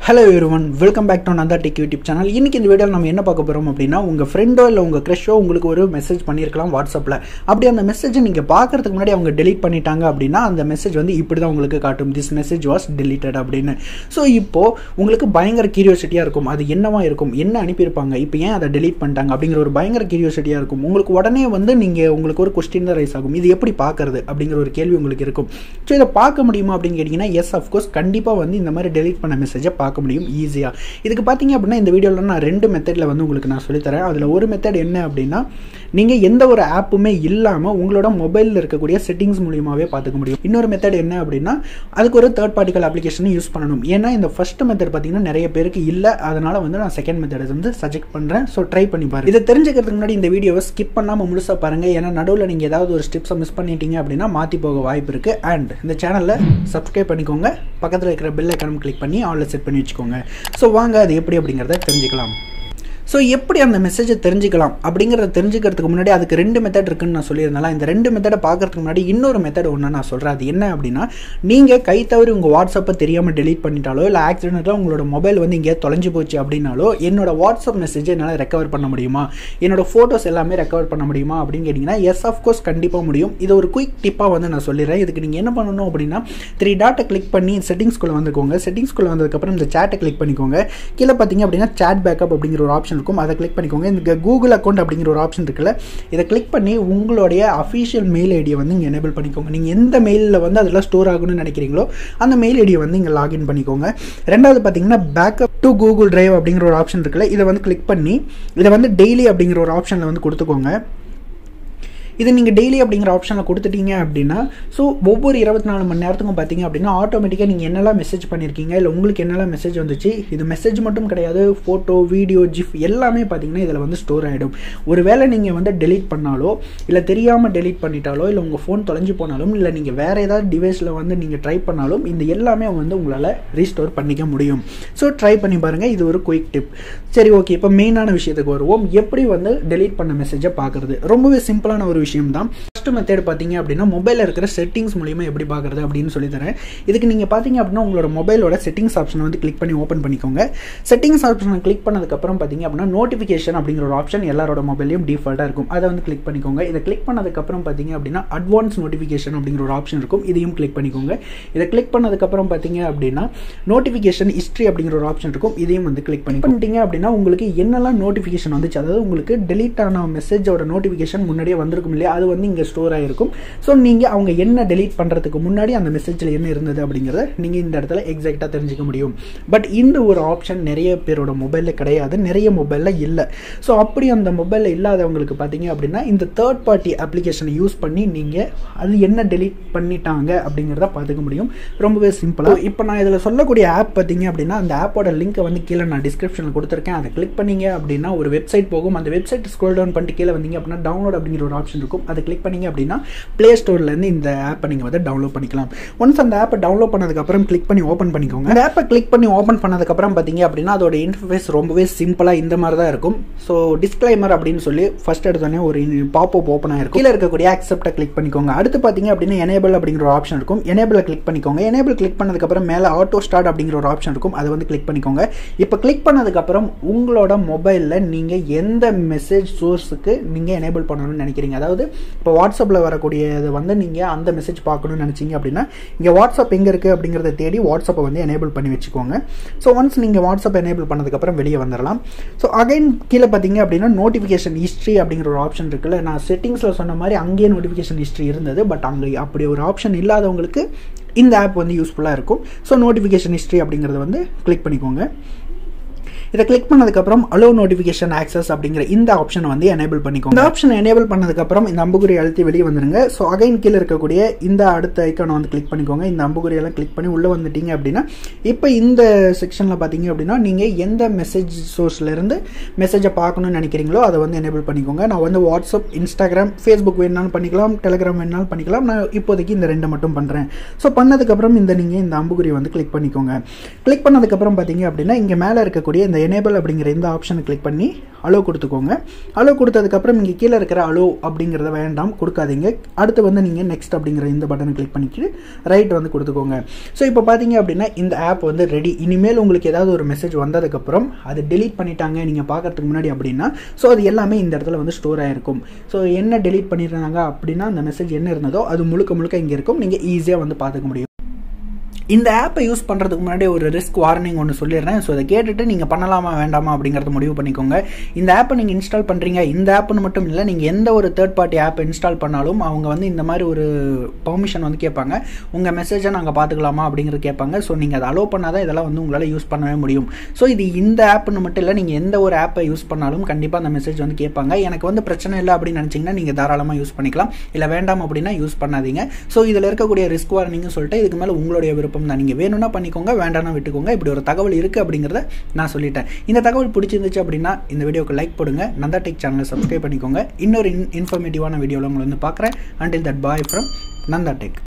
hello everyone welcome back to Nanda tech YouTube channel இன்னைக்கு இந்த வீடியோவில் நம்ம என்ன பார்க்க போகிறோம் அப்படின்னா உங்கள் ஃப்ரெண்டோ இல்லை உங்கள் க்ரஷோ உங்களுக்கு ஒரு மெசேஜ் பண்ணியிருக்கலாம் வாட்ஸ்அப்பில் அப்படி அந்த மெசேஜை நீங்கள் பார்க்கறதுக்கு முன்னாடி அவங்க டெலீட் பண்ணிட்டாங்க அப்படின்னா அந்த மெசேஜ் வந்து இப்படி தான் உங்களுக்கு காட்டும் திஸ் மெசேஜ் வாஸ் டெலிட்டட் அப்படின்னு ஸோ இப்போது உங்களுக்கு பயங்கர கியூரியோசிட்டியாக இருக்கும் அது என்னவா இருக்கும் என்ன அனுப்பியிருப்பாங்க இப்போ ஏன் அதை டெலீட் பண்ணிட்டாங்க அப்படிங்கிற ஒரு பயங்கர கியூரியோசிட்டியாக இருக்கும் உங்களுக்கு உடனே வந்து நீங்கள் உங்களுக்கு ஒரு கொஸ்டின் தான் ரைஸ் ஆகும் இது எப்படி பார்க்கறது அப்படிங்கிற ஒரு கேள்வி உங்களுக்கு இருக்கும் ஸோ இதை பார்க்க முடியுமா அப்படின்னு கேட்டிங்கன்னா எஸ் அஃப்கோர்ஸ் கண்டிப்பாக வந்து இந்த மாதிரி டெலீட் பண்ண மெசேஜை பார்க்க முடியும் ஈஸியாக இதுக்கு பார்த்தீங்க அப்படின்னா இந்த வீடியோவில் நான் ரெண்டு மெத்தடில் வந்து உங்களுக்கு நான் சொல்லித்தரேன் அதில் ஒரு மெத்தட் என்ன அப்படின்னா நீங்கள் எந்த ஒரு ஆப்புமே இல்லாமல் உங்களோட மொபைலில் இருக்கக்கூடிய செட்டிங்ஸ் மூலியமாகவே பார்த்துக்க முடியும் இன்னொரு மெத்தட் என்ன அப்படின்னா அதுக்கு ஒரு தேர்ட் பார்ட்டிக்கல் அப்ளிகேஷனை யூஸ் பண்ணணும் ஏன்னா இந்த ஃபர்ஸ்ட் மெத்தட் பார்த்தீங்கன்னா நிறைய பேருக்கு இல்லை அதனால் வந்து நான் செகண்ட் மெத்தட் வந்து சஜெக்ட் பண்ணுறேன் ஸோ ட்ரை பண்ணி பாருங்க இதை தெரிஞ்சுக்கிறதுக்கு முன்னாடி இந்த வீடியோவை ஸ்கிப் பண்ணாமல் முழுசாக பாருங்கள் ஏன்னா நடுவில் நீங்கள் ஏதாவது ஒரு ஸ்டெப்ஸை மிஸ் பண்ணிட்டீங்க அப்படின்னா மாற்றி போக வாய்ப்பு இருக்குது அண்ட் இந்த சேனலில் சப்ஸ்கிரைப் பண்ணிக்கோங்க பக்கத்தில் இருக்கிற பெல் ஐக்கானம் கிளிக் பண்ணி ஆல்ல செட் பண்ணி வச்சுக்கோங்க ஸோ வாங்க அது எப்படி அப்படிங்கிறத தெரிஞ்சுக்கலாம் ஸோ எப்படி அந்த மெசேஜை தெரிஞ்சுக்கலாம் அப்படிங்கிறத தெரிஞ்சுக்கிறதுக்கு முன்னாடி அதுக்கு ரெண்டு மெத்தட் இருக்குன்னு நான் சொல்லியிருந்தாலும் இந்த ரெண்டு மெத்தடை பார்க்கறதுக்கு முன்னாடி இன்னொரு மெத்தட் ஒன்று நான் சொல்கிறேன் அது என்ன அப்படின்னா நீங்கள் கை தவறி உங்கள் வாட்ஸ்அப்பை தெரியாமல் டெலீட் பண்ணிட்டாலோ இல்லை ஆக்சிடென்ட்டாக உங்களோட மொபைல் வந்து இங்கே தொலைஞ்சு போச்சு அப்படின்னாலோ என்னோட வாட்ஸ்அப் மெசேஜை என்னால் ரெக்கவர் பண்ண முடியுமா என்னோட ஃபோட்டோஸ் எல்லாமே ரெக்கவர் பண்ண முடியுமா அப்படின்னு கேட்டிங்கன்னா எஸ் ஆஃப்கோர்ஸ் கண்டிப்பாக முடியும் இது ஒரு குயிக் டிப்பாக வந்து நான் சொல்லிடுறேன் இதுக்கு நீங்கள் என்ன பண்ணணும் அப்படின்னா த்ரீ டாட்டை கிளிக் பண்ணி செட்டிங்ஸ்குள்ளே வந்துக்கோங்க செட்டிங்ஸ்குள்ளே வந்ததுக்கப்புறம் இந்த சேட்டை கிளிக் பண்ணிக்கோங்க கீழே பார்த்தீங்க அப்படின்னா சேட் பேக்கப் அப்படிங்கிற ஒரு ஆப்ஷன் இருக்கும் அதை கிளிக் பண்ணிக்கோங்க இந்த கூகுள் அக்கௌண்ட் அப்படிங்கிற ஒரு ஆப்ஷன் இருக்குல்ல இதை கிளிக் பண்ணி உங்களுடைய அஃபிஷியல் மெயில் ஐடியை வந்து இங்கே எனேபிள் பண்ணிக்கோங்க நீங்கள் எந்த மெயிலில் வந்து அதெல்லாம் ஸ்டோர் ஆகணும்னு நினைக்கிறீங்களோ அந்த மெயில் ஐடியை வந்து இங்கே லாகின் பண்ணிக்கோங்க ரெண்டாவது பார்த்தீங்கன்னா பேக்கப் டு கூகுள் டிரைவ் அப்படிங்கிற ஒரு ஆப்ஷன் இருக்குல்ல இதை வந்து கிளிக் பண்ணி இதை வந்து டெய்லி அப்படிங்கிற ஒரு ஆப்ஷனில் வந்து கொடுத்துக்கோங்க இது நீங்கள் டெய்லி அப்படிங்கிற ஆப்ஷனில் கொடுத்துட்டீங்க அப்படின்னா ஸோ ஒவ்வொரு இருபத்தி நாலு மணி நேரத்துக்கும் பார்த்தீங்க அப்படின்னா ஆட்டோமேட்டிக்காக நீங்கள் என்னெல்லாம் மெசேஜ் பண்ணியிருக்கீங்க இல்லை உங்களுக்கு என்னெல்லாம் மெசேஜ் வந்துச்சு இது மெசேஜ் மட்டும் கிடையாது ஃபோட்டோ வீடியோ ஜிஃப் எல்லாமே பார்த்தீங்கன்னா இதில் வந்து ஸ்டோர் ஆகிடும் ஒருவேளை நீங்கள் வந்து டெலீட் பண்ணாலோ இல்லை தெரியாமல் டெலீட் பண்ணிட்டாலோ இல்லை உங்கள் ஃபோன் தொலைஞ்சு போனாலும் இல்லை நீங்கள் வேறு ஏதாவது டிவைஸில் வந்து நீங்கள் ட்ரை பண்ணாலும் இந்த எல்லாமே வந்து உங்களால் ரீஸ்டோர் பண்ணிக்க முடியும் ஸோ ட்ரை பண்ணி பாருங்கள் இது ஒரு குயிக் டிப் சரி ஓகே இப்போ மெயினான விஷயத்துக்கு வருவோம் எப்படி வந்து டெலீட் பண்ண மெசேஜை பார்க்குறது ரொம்பவே சிம்பிளான ஒரு விஷயம் தான் ஃபஸ்ட்டு மெத்தட் பார்த்தீங்க அப்படின்னா மொபைலில் இருக்கிற செட்டிங்ஸ் மூலியமா எப்படி பார்க்குறது அப்படின்னு சொல்லி தரேன் இதுக்கு நீங்கள் பார்த்தீங்க அப்படின்னா உங்களோட மொபைலோட செட்டிங்ஸ் ஆப்ஷனை வந்து கிளிக் பண்ணி ஓப்பன் பண்ணிக்கோங்க செட்டிங்ஸ் ஆப்ஷனை கிளிக் பண்ணதுக்கப்புறம் பார்த்தீங்க அப்படின்னா நோட்டிஃபிகேஷன் அப்படிங்கிற ஒரு ஆப்ஷன் எல்லாரோட மொபைலையும் டிஃபால்ட்டாக இருக்கும் அதை வந்து கிளிக் பண்ணிக்கோங்க இதை கிளிக் பண்ணதுக்கப்புறம் பார்த்தீங்க அப்படின்னா அட்வான்ஸ் நோட்டிஃபிகேஷன் அப்படிங்கிற ஒரு ஆப்ஷன் இருக்கும் இதையும் கிளிக் பண்ணிக்கோங்க இதை கிளிக் பண்ணதுக்கப்புறம் பார்த்தீங்க அப்படின்னா நோட்டிஃபிகேஷன் ஹிஸ்ட்ரி அப்படிங்கிற ஒரு ஆப்ஷன் இருக்கும் இதையும் வந்து கிளிக் பண்ணி பண்ணிட்டீங்க அப்படின்னா உங்களுக்கு என்னெல்லாம் நோட்டிஃபிகேஷன் வந்துச்சு அதாவது உங்களுக்கு டெலீட் ஆன மெசேஜோட நோட்டிஃபிகேஷன் முன்னாடியே வந்திருக்கும் இல்லையா அது வந்து இங்கே ஸ்டோர் ஆகிருக்கும் ஸோ நீங்கள் அவங்க என்ன டெலீட் பண்ணுறதுக்கு முன்னாடி அந்த மெசேஜில் என்ன இருந்தது அப்படிங்கிறத நீங்கள் இந்த இடத்துல எக்ஸாக்டாக தெரிஞ்சுக்க முடியும் பட் இந்த ஒரு ஆப்ஷன் நிறைய பேரோட மொபைலில் கிடையாது நிறைய மொபைலில் இல்லை ஸோ அப்படி அந்த மொபைலில் இல்லாதவங்களுக்கு பார்த்தீங்க அப்படின்னா இந்த தேர்ட் பார்ட்டி அப்ளிகேஷனை யூஸ் பண்ணி நீங்கள் அது என்ன டெலீட் பண்ணிட்டாங்க அப்படிங்கிறத பார்த்துக்க முடியும் ரொம்பவே சிம்பிளாக இப்போ நான் இதில் சொல்லக்கூடிய ஆப் பார்த்தீங்க அப்படின்னா அந்த ஆப்போட லிங்க்கை வந்து கீழே நான் டிஸ்கிரிப்ஷனில் கொடுத்துருக்கேன் அதை கிளிக் பண்ணீங்க அப்படின்னா ஒரு வெப்சைட் போகும் அந்த வெப்சைட் ஸ்க்ரோல் டவுன் பண்ணிட்டு கீழே வந்தீங்க அப்படின்னா டவுன்லோட் அப்படிங்கிற ஒரு ஆப்ஷன் இருக்கும் அதை கிளிக் பண்ணீங்க அப்படின்னா ப்ளே ஸ்டோர்லேருந்து இந்த ஆப்பை நீங்கள் வந்து டவுன்லோட் பண்ணிக்கலாம் ஒன்ஸ் அந்த ஆப்பை டவுன்லோட் பண்ணதுக்கப்புறம் கிளிக் பண்ணி ஓப்பன் பண்ணிக்கோங்க அந்த ஆப்பை கிளிக் பண்ணி ஓப்பன் பண்ணதுக்கப்புறம் பார்த்தீங்க அப்படின்னா அதோட இன்டர்ஃபேஸ் ரொம்பவே சிம்பிளாக இந்த மாதிரி தான் இருக்கும் ஸோ டிஸ்க்ளைமர் அப்படின்னு சொல்லி ஃபர்ஸ்ட் எடுத்தோடனே ஒரு பாப்அப் ஓப்பன் ஆயிருக்கும் கீழே இருக்கக்கூடிய அக்செப்டை கிளிக் பண்ணிக்கோங்க அடுத்து பார்த்தீங்க அப்படின்னா எனேபிள் அப்படிங்கிற ஒரு ஆப்ஷன் இருக்கும் எனேபிளை கிளிக் பண்ணிக்கோங்க எனேபிள் கிளிக் பண்ணதுக்கப்புறம் மேலே ஆட்டோ ஸ்டார்ட் அப்படிங்கிற ஒரு ஆப்ஷன் இருக்கும் அதை வந்து கிளிக் பண்ணிக்கோங்க இப்போ கிளிக் பண்ணதுக்கப்புறம் உங்களோட மொபைலில் நீங்கள் எந்த மெசேஜ் சோர்ஸுக்கு நீங்கள் எனேபிள் பண்ணணும்னு நினைக்கிறீங்க அதாவது இப்போ வாட்ஸ்அப்பில் வரக்கூடியது வந்து நீங்கள் அந்த மெசேஜ் பார்க்கணும்னு நினச்சிங்க அப்படின்னா இங்கே வாட்ஸ்அப் எங்கே இருக்குது அப்படிங்கிறத தேடி வாட்ஸ்அப்பை வந்து எனேபிள் பண்ணி வச்சுக்கோங்க ஸோ ஒன்ஸ் நீங்கள் வாட்ஸ்அப் எனேபிள் பண்ணதுக்கப்புறம் வெளியே வந்துடலாம் ஸோ அகைன் கீழே பார்த்தீங்க அப்படின்னா நோட்டிஃபிகேஷன் ஹிஸ்ட்ரி அப்படிங்கிற ஒரு ஆப்ஷன் இருக்குல்ல நான் செட்டிங்ஸில் சொன்ன மாதிரி அங்கேயே நோட்டிஃபிகேஷன் ஹிஸ்ட்ரி இருந்தது பட் அங்கே அப்படி ஒரு ஆப்ஷன் இல்லாதவங்களுக்கு இந்த ஆப் வந்து யூஸ்ஃபுல்லாக இருக்கும் ஸோ நோட்டிஃபிகேஷன் ஹிஸ்ட்ரி அப்படிங்கிறத வந்து கிளிக் பண்ணிக்கோங்க இதை கிளிக் பண்ணதுக்கப்புறம் அலோ நோட்டிஃபிகேஷன் ஆக்சஸ் அப்படிங்கிற இந்த ஆப்ஷனை வந்து எனேபிள் பண்ணிக்கோங்க இந்த ஆப்ஷனை எனேபிள் பண்ணதுக்கப்புறம் இந்த அம்புகுறி அழுத்தி வெளியே வந்துருங்க ஸோ அகைன் கீழே இருக்கக்கூடிய இந்த அடுத்த ஐக்கானை வந்து கிளிக் பண்ணிக்கோங்க இந்த அம்புகுறியெல்லாம் கிளிக் பண்ணி உள்ளே வந்துட்டீங்க அப்படின்னா இப்போ இந்த செக்ஷனில் பார்த்தீங்க அப்படின்னா நீங்கள் எந்த மெசேஜ் சோர்ஸ்லேருந்து மெசேஜை பார்க்கணும்னு நினைக்கிறீங்களோ அதை வந்து எனேபிள் பண்ணிக்கோங்க நான் வந்து வாட்ஸ்அப் இன்ஸ்டாகிராம் ஃபேஸ்புக் வேணாலும் பண்ணிக்கலாம் டெலிகிராம் வேணாலும் பண்ணிக்கலாம் நான் இப்போதைக்கு இந்த ரெண்டு மட்டும் பண்ணுறேன் ஸோ பண்ணதுக்கப்புறம் இந்த நீங்கள் இந்த அம்புகுறியை வந்து கிளிக் பண்ணிக்கோங்க கிளிக் பண்ணதுக்கப்புறம் பார்த்தீங்க அப்படின்னா இங்கே மேலே இருக்கக்கூடிய இந்த இந்த எனேபிள் அப்படிங்கிற இந்த ஆப்ஷனை கிளிக் பண்ணி அலோ கொடுத்துக்கோங்க அலோ கொடுத்ததுக்கப்புறம் இங்கே கீழே இருக்கிற அலோ அப்படிங்கிறத வேண்டாம் கொடுக்காதீங்க அடுத்து வந்து நீங்கள் நெக்ஸ்ட் அப்படிங்கிற இந்த பட்டனை கிளிக் பண்ணிக்கிட்டு ரைட் வந்து கொடுத்துக்கோங்க ஸோ இப்போ பார்த்தீங்க அப்படின்னா இந்த ஆப் வந்து ரெடி இனிமேல் உங்களுக்கு ஏதாவது ஒரு மெசேஜ் வந்ததுக்கப்புறம் அது டெலீட் பண்ணிட்டாங்க நீங்கள் பார்க்கறதுக்கு முன்னாடி அப்படின்னா ஸோ அது எல்லாமே இந்த இடத்துல வந்து ஸ்டோர் ஆகிருக்கும் ஸோ என்ன டெலீட் பண்ணிடுறாங்க அப்படின்னா அந்த மெசேஜ் என்ன இருந்ததோ அது முழுக்க முழுக்க இங்கே இருக்கும் நீங்கள் ஈஸியாக வந்து பார்த்துக்க முடியும் இந்த ஆப்பை யூஸ் பண்ணுறதுக்கு முன்னாடி ஒரு ரிஸ்க் வார்னிங் ஒன்று சொல்லிடுறேன் ஸோ அதை கேட்டுட்டு நீங்கள் பண்ணலாமா வேண்டாமா அப்படிங்கிறத முடிவு பண்ணிக்கோங்க இந்த ஆப்பை நீங்கள் இன்ஸ்டால் பண்ணுறீங்க இந்த ஆப்னு மட்டும் இல்லை நீங்கள் எந்த ஒரு தேர்ட் பார்ட்டி ஆப் இன்ஸ்டால் பண்ணாலும் அவங்க வந்து இந்த மாதிரி ஒரு பர்மிஷன் வந்து கேட்பாங்க உங்கள் மெசேஜை நாங்கள் பார்த்துக்கலாமா அப்படிங்கிறது கேட்பாங்க ஸோ நீங்கள் அதை அலோவ் பண்ணாதான் இதெல்லாம் வந்து உங்களால் யூஸ் பண்ணவே முடியும் ஸோ இது இந்த ஆப்னு மட்டும் இல்லை நீங்கள் எந்த ஒரு ஆப்பை யூஸ் பண்ணாலும் கண்டிப்பாக அந்த மெசேஜ் வந்து கேட்பாங்க எனக்கு வந்து பிரச்சனை இல்லை அப்படின்னு நினச்சிங்கன்னா நீங்கள் தாராளமாக யூஸ் பண்ணிக்கலாம் இல்லை வேண்டாம் அப்படின்னா யூஸ் பண்ணாதீங்க ஸோ இதில் இருக்கக்கூடிய ரிஸ்க் வார்னிங்னு சொல்லிட்டு இதுக்கு மேலே உங்களுடைய விருப்பம் விருப்பம் தான் நீங்கள் வேணும்னா பண்ணிக்கோங்க வேண்டாம்னா விட்டுக்கோங்க இப்படி ஒரு தகவல் இருக்குது அப்படிங்கிறத நான் சொல்லிட்டேன் இந்த தகவல் பிடிச்சிருந்துச்சு அப்படின்னா இந்த வீடியோக்கு லைக் போடுங்க நந்தா டெக் சேனலை சப்ஸ்கிரைப் பண்ணிக்கோங்க இன்னொரு இன் இன்ஃபர்மேட்டிவான வீடியோவில் உங்களை வந்து பார்க்குறேன் until that bye from Nanda tech